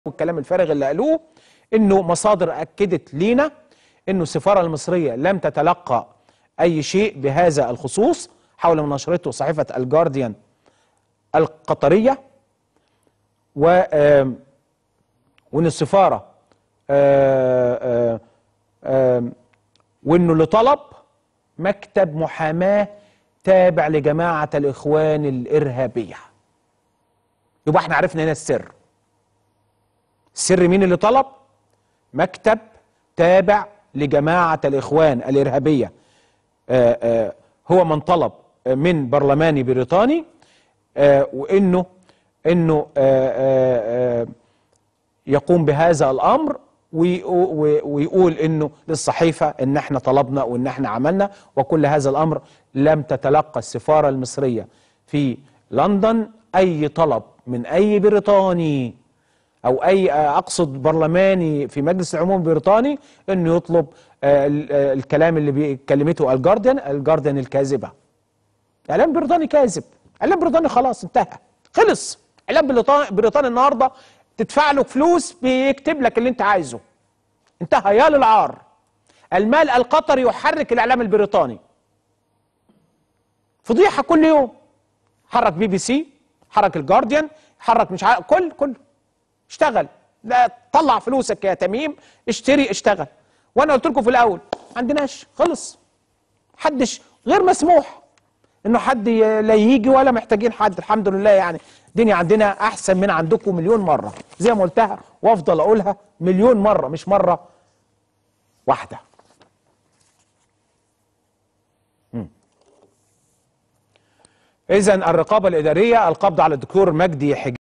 والكلام الفارغ اللي قالوه انه مصادر اكدت لينا انه السفاره المصريه لم تتلقى اي شيء بهذا الخصوص حول مناشرته صحيفه الجارديان القطريه و آم، وان السفاره آه، آه، آم، وانه اللي طلب مكتب محاماه تابع لجماعه الاخوان الارهابيه يبقى احنا عرفنا هنا السر السر مين اللي طلب مكتب تابع لجماعة الإخوان الإرهابية آه، آه، هو من طلب من برلماني بريطاني آه، وإنه إنه آه، آه، آه، يقوم بهذا الأمر وي- وي- ويقول إنه للصحيفة إن إحنا طلبنا وإن إحنا عملنا وكل هذا الأمر لم تتلقى السفارة المصرية في لندن أي طلب من أي بريطاني او اي اقصد برلماني في مجلس العموم البريطاني انه يطلب آه، ال- آه، الكلام اللي بيكلمته الجارديان الجارديان الكاذبه اعلام بريطاني كاذب اعلام بريطاني خلاص انتهى خلص اعلام بريطاني بريطاني النهارده تدفع له فلوس بيكتب لك اللي انت عايزه انتهى يا للعار المال القطري يحرك الاعلام البريطاني فضيحه كل يوم حرك بي بي سي حرك الجارديان حرك مش عارف كل كله اشتغل لا طلع فلوسك يا تميم اشتري اشتغل وانا قلت لكم في الاول ما عندناش خلص حدش غير مسموح انه حد ي- لا يجي ولا محتاجين حد الحمد لله يعني الدنيا عندنا احسن من عندكم مليون مره زي ما قلتها وافضل اقولها مليون مره مش مره واحده اذا الرقابه الاداريه القبض على الدكتور مجدي حجاج